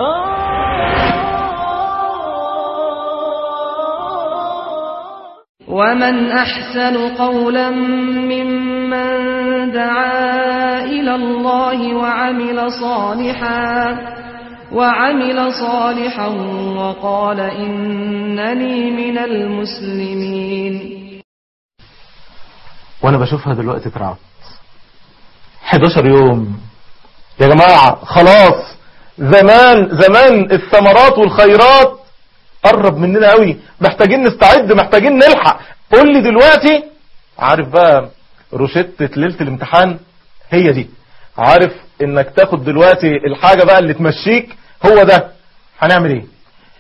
ومن أحسن قولا ممن دعا إلى الله وعمل صالحا وعمل صالحا وقال إنني من المسلمين وانا بشوفها دلوقتي اترعبت 11 يوم يا جماعة خلاص زمان زمان الثمرات والخيرات قرب مننا قوي محتاجين نستعد محتاجين نلحق قول لي دلوقتي عارف بقى روشتة ليلة الامتحان هي دي عارف انك تاخد دلوقتي الحاجة بقى اللي تمشيك هو ده هنعمل ايه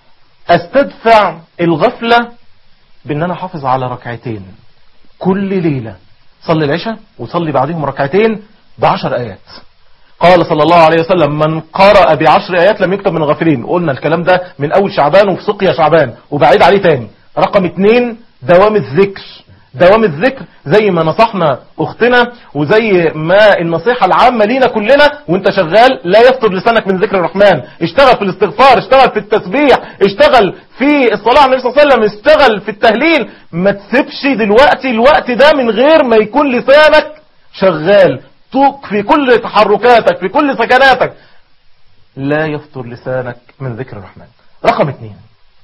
استدفع الغفلة بان انا حافظ على ركعتين كل ليلة صلي العشاء وصلي بعدهم ركعتين بعشر ايات قال صلى الله عليه وسلم من قرأ بعشر آيات لم يكتب من الغافلين قلنا الكلام ده من أول شعبان وفي سقيا شعبان وبعيد عليه تاني رقم اتنين دوام الذكر دوام الذكر زي ما نصحنا أختنا وزي ما النصيحة العامة لينا كلنا وانت شغال لا يفطر لسانك من ذكر الرحمن اشتغل في الاستغفار اشتغل في التسبيح اشتغل في الصلاة على النبي صلى الله عليه وسلم اشتغل في التهليل ما تسيبش دلوقتي الوقت ده من غير ما يكون لسانك شغال توق في كل تحركاتك في كل سكناتك لا يفطر لسانك من ذكر الرحمن رقم اتنين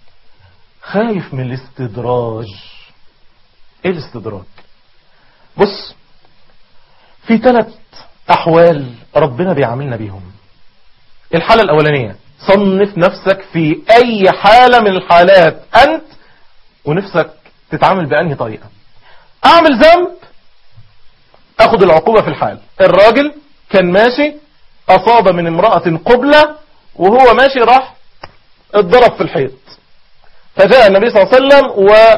خايف من الاستدراج ايه الاستدراج بص في ثلاث احوال ربنا بيعاملنا بيهم الحالة الاولانية صنف نفسك في اي حالة من الحالات انت ونفسك تتعامل بأنهي طريقة اعمل ذنب اخد العقوبة في الحال الراجل كان ماشي اصاب من امرأة قبلة وهو ماشي راح اتضرب في الحيط فجاء النبي صلى الله عليه وسلم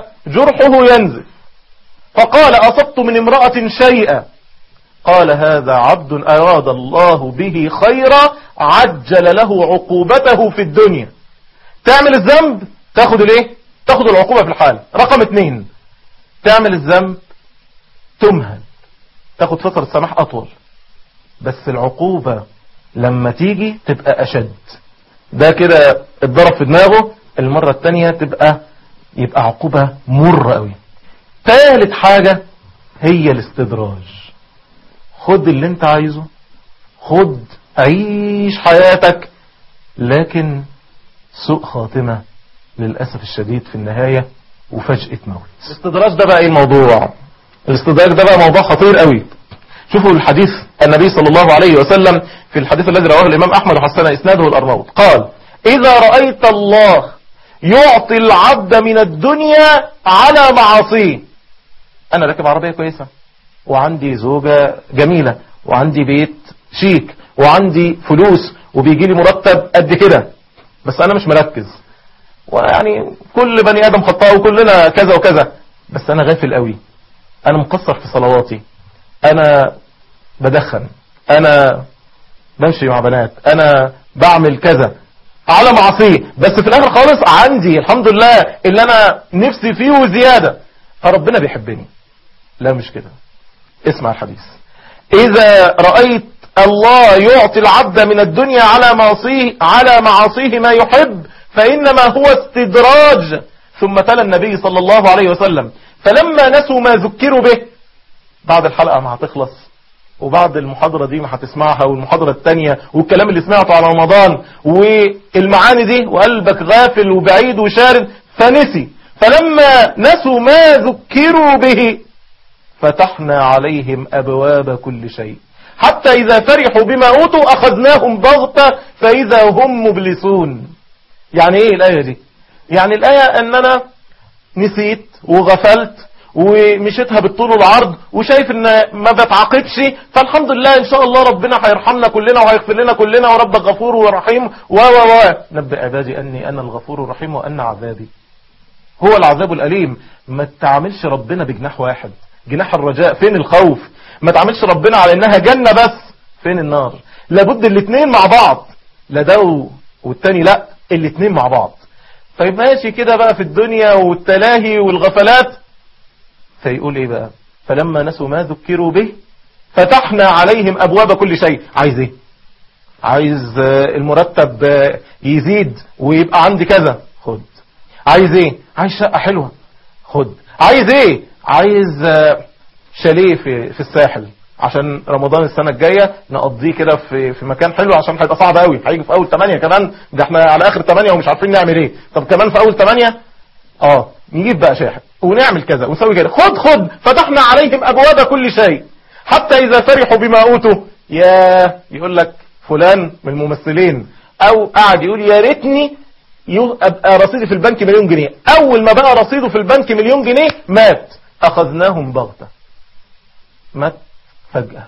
وجرحه ينزل فقال أصبت من امرأة شيئا قال هذا عبد أراد الله به خيرا عجل له عقوبته في الدنيا تعمل الذنب تاخد الايه تاخد العقوبة في الحال رقم اتنين تعمل الذنب تمهل تاخد فترة سماح أطول بس العقوبة لما تيجي تبقى أشد ده كده اتضرب في دماغه المرة التانية تبقى يبقى عقوبة مرة قوي ثالث حاجة هي الاستدراج خد اللي انت عايزه خد عيش حياتك لكن سوء خاتمة للأسف الشديد في النهاية وفجأة موت الاستدراج ده بقى ايه الموضوع الاستدراج ده بقى موضوع خطير قوي شوفوا الحديث النبي صلى الله عليه وسلم في الحديث الذي رواه الإمام أحمد وحسن إسناده الأرنوط قال إذا رأيت الله يعطي العبد من الدنيا على معاصيه أنا راكب عربية كويسة وعندي زوجة جميلة وعندي بيت شيك وعندي فلوس وبيجي لي مرتب قد كده بس أنا مش مركز ويعني كل بني آدم خطاء وكلنا كذا وكذا بس أنا غافل قوي أنا مقصر في صلواتي أنا بدخن أنا بمشي مع بنات أنا بعمل كذا على معصيه بس في الآخر خالص عندي الحمد لله اللي أنا نفسي فيه وزيادة فربنا بيحبني لا مش كده اسمع الحديث إذا رأيت الله يعطي العبد من الدنيا على معصيه على معاصيه ما يحب فإنما هو استدراج ثم تلا النبي صلى الله عليه وسلم فلما نسوا ما ذكروا به بعد الحلقة ما هتخلص وبعد المحاضرة دي ما هتسمعها والمحاضرة التانية والكلام اللي سمعته على رمضان والمعاني دي وقلبك غافل وبعيد وشارد فنسي فلما نسوا ما ذكروا به فتحنا عليهم أبواب كل شيء حتى إذا فرحوا بما أوتوا أخذناهم ضغطة فإذا هم مبلسون يعني إيه الآية دي يعني الآية أن أنا نسيت وغفلت ومشيتها بالطول والعرض وشايف ان ما بتعاقبش فالحمد لله ان شاء الله ربنا هيرحمنا كلنا وهيغفر لنا كلنا وربك غفور ورحيم و و و نبئ عبادي اني انا الغفور الرحيم وان عذابي هو العذاب الاليم ما تعاملش ربنا بجناح واحد جناح الرجاء فين الخوف ما تعاملش ربنا على انها جنة بس فين النار لابد الاثنين مع بعض لا ده والتاني لا الاثنين مع بعض طيب ماشي كده بقى في الدنيا والتلاهي والغفلات فيقول ايه بقى فلما نسوا ما ذكروا به فتحنا عليهم ابواب كل شيء عايز ايه عايز آه، المرتب آه، يزيد ويبقى عندي كذا خد عايز ايه عايز شقة حلوة خد عايز ايه عايز آه، شاليه في في الساحل عشان رمضان السنة الجاية نقضيه كده في في مكان حلو عشان هيبقى صعب قوي هيجي في اول 8 كمان ده احنا على اخر 8 ومش عارفين نعمل ايه طب كمان في اول 8 اه نجيب بقى شاحن ونعمل كذا ونسوي كده خد خد فتحنا عليهم ابواب كل شيء حتى اذا فرحوا بما اوتوا يا يقول لك فلان من الممثلين او قاعد يقول يا ريتني يو- ابقى رصيدي في البنك مليون جنيه اول ما بقى رصيده في البنك مليون جنيه مات اخذناهم بغتة مات فجأة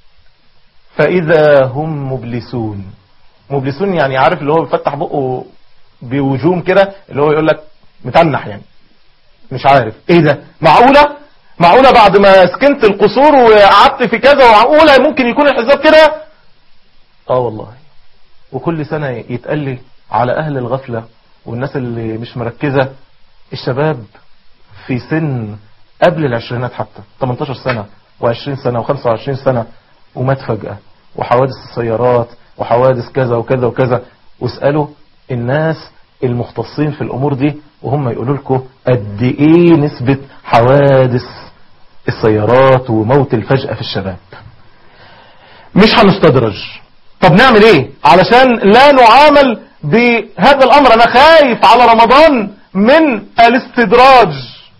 فاذا هم مبلسون مبلسون يعني عارف اللي هو بيفتح بقه بوجوم كده اللي هو يقول لك متنح يعني مش عارف ايه ده معقولة معقولة بعد ما سكنت القصور وقعدت في كذا ومعقولة ممكن يكون الحساب كده اه والله وكل سنة يتقال لي على اهل الغفلة والناس اللي مش مركزة الشباب في سن قبل العشرينات حتى 18 سنة و20 سنة و25 سنة ومات فجأة وحوادث السيارات وحوادث كذا وكذا وكذا واسألوا الناس المختصين في الامور دي وهم يقولوا لكم قد ايه نسبة حوادث السيارات وموت الفجأة في الشباب مش هنستدرج طب نعمل ايه علشان لا نعامل بهذا الامر انا خايف على رمضان من الاستدراج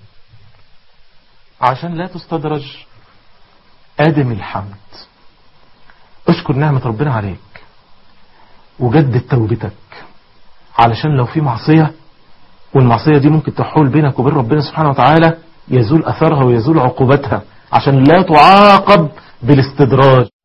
عشان لا تستدرج ادم الحمد اشكر نعمة ربنا عليك وجدد توبتك علشان لو في معصية والمعصية دي ممكن تحول بينك وبين ربنا سبحانه وتعالى يزول اثرها ويزول عقوبتها عشان لا تعاقب بالاستدراج